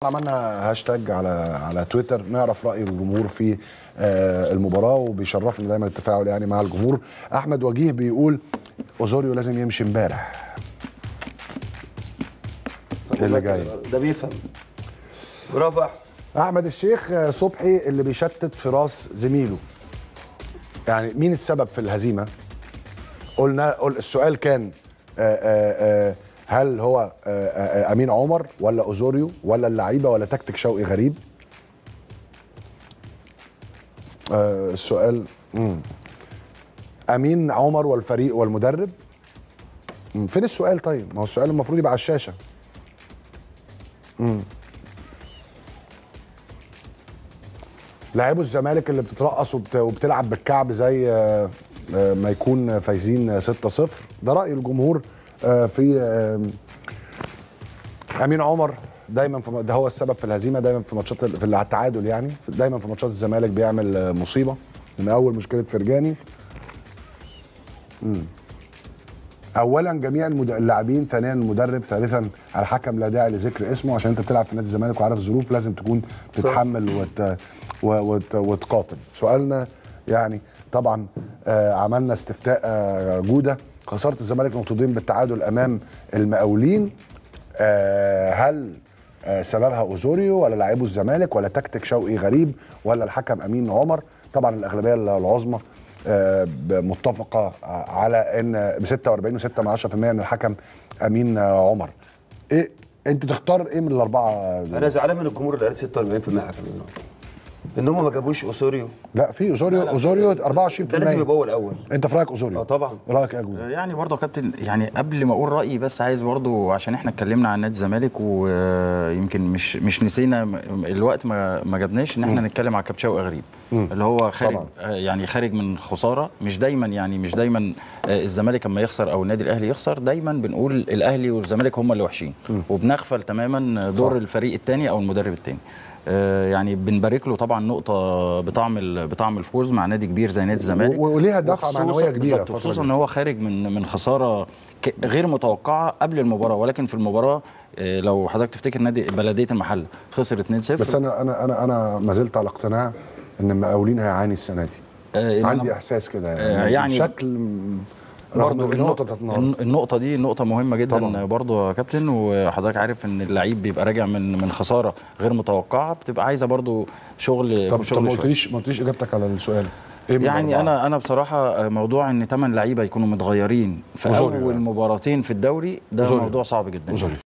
عملنا هاشتاج على على تويتر نعرف راي الجمهور في آه، المباراه وبيشرفنا دايما التفاعل يعني مع الجمهور احمد وجيه بيقول اوزوريو لازم يمشي امبارح إيه اللي جاي ده بيفهم برافو يا أحمد. احمد الشيخ آه، صبحي اللي بيشتت في راس زميله يعني مين السبب في الهزيمه قلنا قل السؤال كان آه، آه، آه، هل هو آه، آه، امين عمر ولا اوزوريو ولا اللعيبه ولا تكتيك شوقي غريب آه، السؤال مم. امين عمر والفريق والمدرب مم، فين السؤال طيب ما هو السؤال المفروض يبقى على الشاشه لاعبو الزمالك اللي بتترقص وبت- وبتلعب بالكعب زي آه، آه، ما يكون فايزين 6-0 ده رأي الجمهور آه، في آه، امين عمر دايما في ده هو السبب في الهزيمه دايما في ماتشات ال- في اللي على التعادل يعني دايما في ماتشات الزمالك بيعمل آه، مصيبه من اول مشكله فرجاني مم. اولا جميع المد- اللاعبين ثانيا المدرب ثالثا الحكم لا داعي لذكر اسمه عشان انت بتلعب في نادي الزمالك وعارف الظروف لازم تكون تتحمل وت... و- وت... وتقاتل سؤالنا يعني طبعا آه عملنا استفتاء آه جوده خساره الزمالك نقطتين بالتعادل امام المقاولين آه هل آه سببها اوزوريو ولا لاعبو الزمالك ولا تكتيك شوقي غريب ولا الحكم امين عمر طبعا الاغلبيه العظمى آه، متفقه على ان ب 46 و6 من 10% ان الحكم امين آه، عمر ايه انت تختار ايه من الاربعه دول؟ انا زعلان من الجمهور اللي قال 46% حكم النهارده ان هم ما جابوش اوسوريو لا في اوزوريو اوزوريو 24% ده لازم يبقى هو الاول انت في رايك اوزوريو اه طبعا رايك ايه يا جوده؟ يعني برضه يا كابتن يعني قبل ما اقول رايي بس عايز برضه عشان احنا اتكلمنا عن نادي الزمالك ويمكن مش مش نسينا م- الوقت ما ما جابناش ان احنا نتكلم على كابتن شوقي غريب اللي هو خارج طبعا. آه، يعني خارج من خساره مش دايما يعني مش دايما آه، الزمالك اما يخسر او النادي الاهلي يخسر دايما بنقول الاهلي والزمالك هم اللي وحشين وبنغفل تماما دور صح. الفريق الثاني او المدرب الثاني يعني بنبارك له طبعا نقطه بطعم ال- بطعم الفوز مع نادي كبير زي نادي الزمالك و- وليها دفعة وخصوصاً- معنوية كبيرة بالظبط، الفترة خصوصا دي. ان هو خارج من من خساره ك- غير متوقعه قبل المباراه ولكن في المباراه آه، لو حضرتك تفتكر نادي بلديه المحله خسر 2-0 بس انا انا انا انا ما زلت على اقتناع ان المقاولين هيعاني السنه دي آه، إن عندي أنا- احساس كده آه، يعني, يعني بشكل رغم برضو النقطه بتاعت النهارده النقطة, النقطة دي نقطة مهمة جدا طبعاً. برضو يا كابتن وحضرتك عارف ان اللعيب بيبقى راجع من من خسارة غير متوقعة بتبقى عايزة برضو شغل طب طب شغل ما شوية. قلتليش ما قلتليش اجابتك على السؤال ايه من يعني الأربعة؟ انا انا بصراحه موضوع ان ثمان لعيبه يكونوا متغيرين في أوزوريو اول يعني. مباراتين في الدوري ده أوزوريو. موضوع صعب جدا أوزوريو.